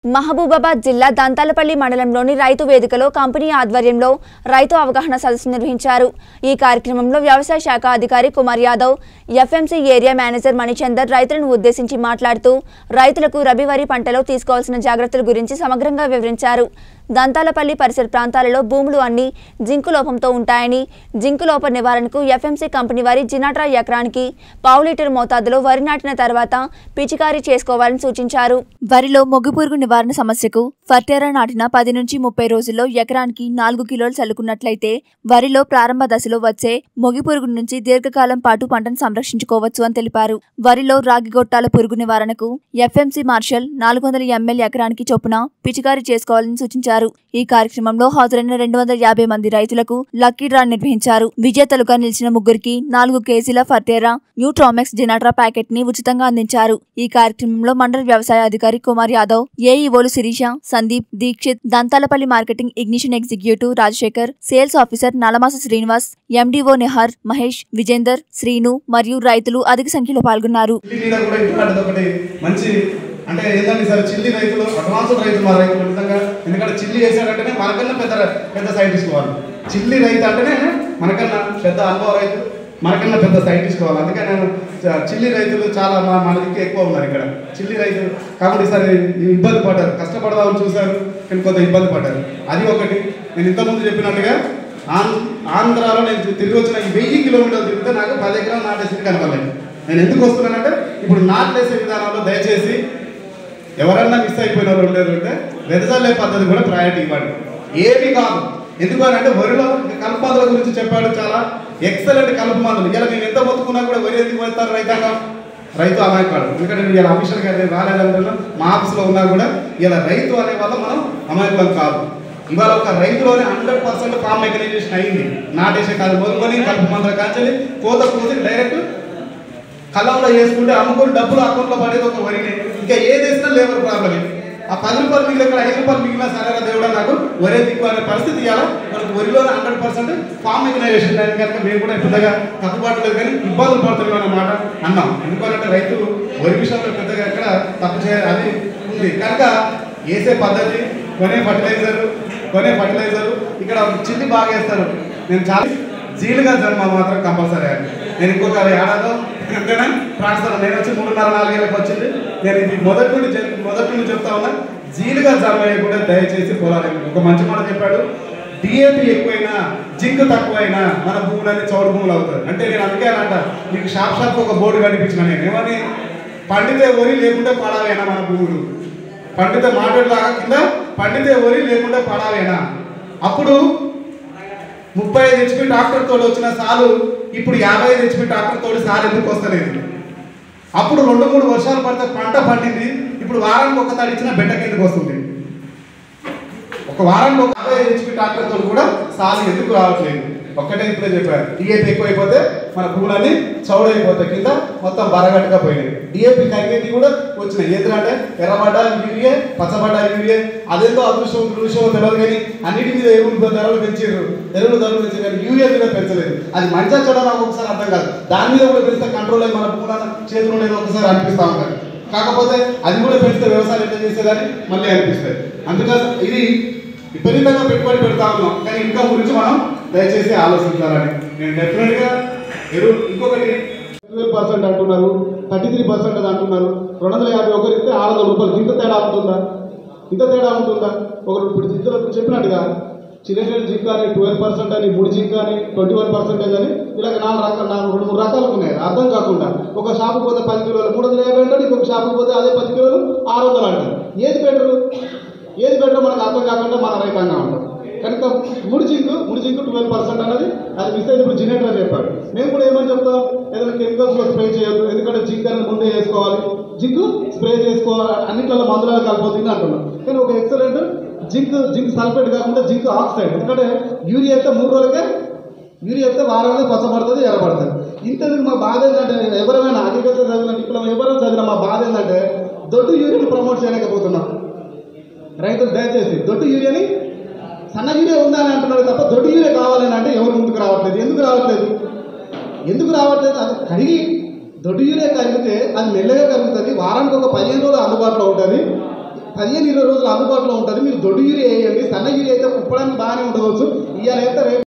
మహబూబాబాద్ జిల్లా దంతాలపల్లి మండలంలోని రైతు వేదికలో కంపెనీ ఆధ్వర్యంలో రైతు అవగాహన సదస్సు నిర్వహించారు ఈ కార్యక్రమంలో వ్యవసాయ శాఖ అధికారి Kumar Yadav FMC area manager Manichandar రైతులను ఉద్దేశించి మాట్లాడుతూ రైతులకు రబీ వరి పంటలో తీసుకోవాల్సిన జాగ్రత్తల గురించి సమగ్రంగా వివరించారు దంతాలపల్లి పరిసర ప్రాంతాలలో భూములు అన్ని జింకు లోపంతో ఉంటాయని జింకు లోప నివారణకు ఎఫ్ఎంసీ కంపెనీ వారి జినాట్రా ఎకరానికి పావు లీటర్ మోతాదులో వరి నాటిన తర్వాత పిచికారీ చేసుకోవాలని సూచించారు వరిలో మొగ్గుపురుగు నివారణ సమస్యకు ఫర్టేరా నాటిన పది నుంచి ముప్పై రోజుల్లో ఎకరానికి నాలుగు కిలోలు చల్లుకున్నట్లయితే వరిలో ప్రారంభ దశలో వచ్చే మొగిపురుగు నుంచి దీర్ఘకాలం పాటు పంటను సంరక్షించుకోవచ్చు అని తెలిపారు వరిలో రాగి గొట్టాల పురుగు నివారణకు ఎఫ్ఎంసీ మార్షల్ నాలుగు వందల ఎంఎల్ ఎకరానికి చొప్పున పిచికారీ చేసుకోవాలని సూచించారు ఈ కార్యక్రమంలో హాజరైన రెండు వందల యాభై మంది రైతులకు లక్కీ డ్రా నిర్వహించారు విజేతలుగా నిలిచిన ముగ్గురికి నాలుగు కేజీల ఫర్టేరా న్యూట్రామెక్స్ జెనాట్రా ప్యాకెట్ ని ఉచితంగా అందించారు ఈ కార్యక్రమంలో మండల వ్యవసాయ అధికారి కుమార్ యాదవ్ ఏఈఓలు Sirisha Sandeep Dikshit Dantalapalli marketing ignition executive Rajasekhar sales officer Nalamasa Srinivas MDO Nihar Mahesh Vijender Srinu మరియు రైతులు అధిక సంఖ్యలో పాల్గొన్నారు చిల్లి మీద కూడా ఇంటికాడ ఒకటి మంచి అంటే ఏంటంటే సార్ చిల్లి రైతులు అడ్వాన్స్డ్ రైతులు మా రైతులు నిజంగా ఎందుకంటే చిల్లి వేసాడంటేనే మనకన్నా పెద్ద పెద్ద సైంటిస్ట్ వాళ్ళు చిల్లి రైతు అంటేనే మనకన్నా పెద్ద అనుభవ రైతు మనకన్నా పెద్ద సైంటిస్ట్ కావాలి అందుకే నేను చ- చిల్లి రైతులు చాలా మా మన దిక్కు ఎక్కువ ఉన్నారు ఇక్కడ చిల్లి రైతులు కాబట్టి సరే ఇబ్బంది పడ్డారు కష్టపడదామని చూశారు కానీ కొంత ఇబ్బంది పడ్డారు అది ఒకటి నేను ఇంతకుముందు చెప్పినట్టుగా ఆంధ్ర ఆంధ్రాలో నేను తిరిగి వచ్చిన ఈ వెయ్యి కిలోమీటర్లు తిరిగితే నాకు పది ఎకరాలు నాటేసి కనపడలేదు నేను ఎందుకు వస్తున్నానంటే ఇప్పుడు నాట్లేసే విధానంలో దయచేసి ఎవరన్నా మిస్ అయిపోయిన వాళ్ళు ఉండేది ఉంటే వెదజల్లే పద్ధతి కూడా ప్రయారిటీ ఇవ్వండి ఏమి కాదు ఎందుకు అని అంటే వరిలో కలుపు మందుల గురించి చెప్పాడు చాలా ఎక్సలెంట్ కలుపు మందులు ఇలా మేము ఎంత మొత్తుకున్నా కూడా వరి ఎందుకు వెళ్తారు రైతాక రైతు అమాయకాడు ఎందుకంటే నేను ఇలా ఆఫీసర్ గారు రాలేదంటున్నా మా ఆఫీస్లో ఉన్నా కూడా ఇలా రైతు అనే వల్ల మనం అమాయకులం కాదు ఇవాళ ఒక రైతులోనే హండ్రెడ్ పర్సెంట్ ఫామ్ మెకనైజేషన్ అయింది నాటేసే కాదు మొదలుకొని కలుపు మందుల కాంచెలి కోత కోసి డైరెక్ట్ కళ్ళంలో వేసుకుంటే అమ్ముకుని డబ్బులు అకౌంట్లో పడేది ఒక వరిని ఇంకా ఏ చేసినా లేబర్ ప్రాబ్లమే ఆ పది రూపాయలు మిగిలిన ఇక్కడ ఐదు రూపాయలు మిగిలిన సరే దేవుడా నాకు వరే దిక్కు అనే పరిస్థితి ఇవ్వాలా మనకు వరిలోనే హండ్రెడ్ పర్సెంట్ ఫామ్ మెకనైజేషన్ దాని కనుక మేము కూడా పెద్దగా తప్పుపడలేదు కానీ ఇబ్బందులు పడుతున్నాం అన్నమాట అన్నాం ఎందుకంటే రైతులు వరి విషయంలో పెద్దగా ఎక్కడ తప్పు చేయాలి అది ఉంది కనుక వేసే పద్ధతి కొనే ఫర్టిలైజర్ కొనే ఫర్టిలైజర్ ఇక్కడ చిల్లి బాగా వేస్తారు నేను చాలా జీలుగా జన్మ మాత్రం కంపల్సరీ అండి నేను ఇంకొక ఏడాదో అంతేనా ట్రాన్స్ఫర్ నేను వచ్చి మూడున్నర నాలుగేళ్ళకి వచ్చింది నేను ఇది మొదటి నుండి చెప్- మొదటి నుండి చెప్తా ఉన్నా జీలుగా జన్మ కూడా దయచేసి పొలాలు ఒక మంచి మాట చెప్పాడు డిఏపి ఎక్కువైనా జింక్ తక్కువైనా మన భూములన్నీ చౌడు భూములు అవుతాయి అంటే నేను అందుకే అంట మీకు షాప్ షాప్ ఒక బోర్డు కనిపించిన నేను ఏమని పండితే వరి లేకుంటే పడావేనా మన భూములు పండితే మాట్లాడలాగా కింద పండితే వరి లేకుంటే పడావేనా అప్పుడు ముప్పై ఐదు హెచ్పి ట్రాక్టర్ తోడు వచ్చిన సాలు ఇప్పుడు యాభై ఐదు హెచ్పి ట్రాక్టర్ తోడు సాలు ఎందుకు వస్తలేదు అప్పుడు రెండు మూడు వర్షాలు పడితే పంట పండింది ఇప్పుడు వారానికి ఒక తడి ఇచ్చిన బెట్ట కిందకు వస్తుంది ఒక వారంలో ఒక యాభై ఐదు హెచ్పి ట్రాక్టర్ తోడు కూడా సాలు ఎందుకు రావట్లేదు ఒక్కటే ఇప్పుడే చెప్పారు డిఏపి ఎక్కువైపోతే మన భూములన్నీ చౌడైపోతాయి కింద మొత్తం బరగట్టుగా పోయినాయి డిఏపి కరిగేటి కూడా వచ్చినాయి ఎందుకంటే ఎర్రబడ్డ యూరియే పచ్చబడ్డ యూరియే అదేందో అదృష్టం దృశ్యం తెలియదు కానీ అన్నిటి మీద ఎరువులు ధరలు పెంచారు ఎరువులు ధరలు పెంచారు కానీ యూరియా మీద పెంచలేదు అది మంచిగా చెడ నాకు ఒకసారి అర్థం కాదు దాని మీద కూడా పెంచితే కంట్రోల్ అయ్యి మన భూముల చేతులు ఉండేది ఒకసారి అనిపిస్తా ఉంటారు కాకపోతే అది కూడా పెంచితే వ్యవసాయం ఎట్లా చేసేదని మళ్ళీ అనిపిస్తుంది అందుకని ఇది విపరీతంగా పెట్టుబడి పెడతా ఉన్నాం కానీ ఇంకా గురించి మనం దయచేసి ఆలోచించాలని నేను డెఫినెట్గా ఎరువు ఇంకొకటి ట్వెల్వ్ పర్సెంట్ అంటున్నారు థర్టీ త్రీ పర్సెంట్ అని అంటున్నారు రెండు వందల యాభై ఒకరు ఇస్తే ఆరు వందల రూపాయలు ఇంత తేడా ఉంటుందా ఇంత తేడా ఉంటుందా ఒకరు ఇప్పుడు ఇద్దరు ఇప్పుడు చెప్పినట్టుగా చిన్న జింక్ అని ట్వెల్వ్ పర్సెంట్ అని మూడు జింక్ అని ట్వంటీ వన్ పర్సెంటేజ్ అని ఇలా నాలుగు రకాల నాలుగు రెండు మూడు రకాలు ఉన్నాయి అర్థం కాకుండా ఒక షాపు పోతే పది కిలోలు మూడు వందల యాభై అంటాడు ఇంకొక షాపు పోతే అదే పది కిలోలు ఆరు వందలు అంటారు ఏది బెటరు ఏది బెటర్ మనకు అర్థం కాకుండా మన రైతాంగం అంటాం కనుక ముడి జింక్ ముడి జింక్ ట్వెల్వ్ పర్సెంట్ అనేది అది మిస్ అయితే ఇప్పుడు జినేటర్ చెప్పాడు మేము కూడా ఏమని చెప్తాం ఏదైనా కెమికల్స్ స్ప్రే చేయొద్దు ఎందుకంటే జింక్ అనేది ముందే వేసుకోవాలి జింక్ స్ప్రే చేసుకోవాలి అన్నింటిలో మందులలో కలిపోతుంది అంటున్నాం కానీ ఒక ఎక్సలెంట్ జింక్ జింక్ సల్ఫేట్ కాకుండా జింక్ ఆక్సైడ్ ఎందుకంటే యూరియా అయితే మూడు రోజులకే యూరియా అయితే వారానికి పచ్చబడుతుంది ఎర్రబడుతుంది ఇంతది మా బాధ ఏంటంటే ఎవరైనా అగ్రికల్చర్ చదివిన డిప్లొమా ఎవరైనా చదివిన మా బాధ ఏంటంటే దొడ్డు యూరియాని ప్రమోట్ చేయలేకపోతున్నాం రైతులు దయచేసి దొడ్డు యూరియాని సన్న యూరియా ఉందని అంటున్నారు తప్ప దొడ్డు యూరియా కావాలని అంటే ఎవరు ముందుకు రావట్లేదు ఎందుకు రావట్లేదు ఎందుకు రావట్లేదు అది కడిగి దొడ్డు యూరియా కరిగితే అది మెల్లగా కరుగుతుంది వారానికి ఒక పదిహేను రోజులు అందుబాటులో ఉంటుంది పదిహేను ఇరవై రోజులు అందుబాటులో ఉంటుంది మీరు దొడ్డు యూరియా వేయండి సన్న యూరియా అయితే కుప్పడానికి బాగానే ఉండవచ్చు ఇవాళ అయితే రేపు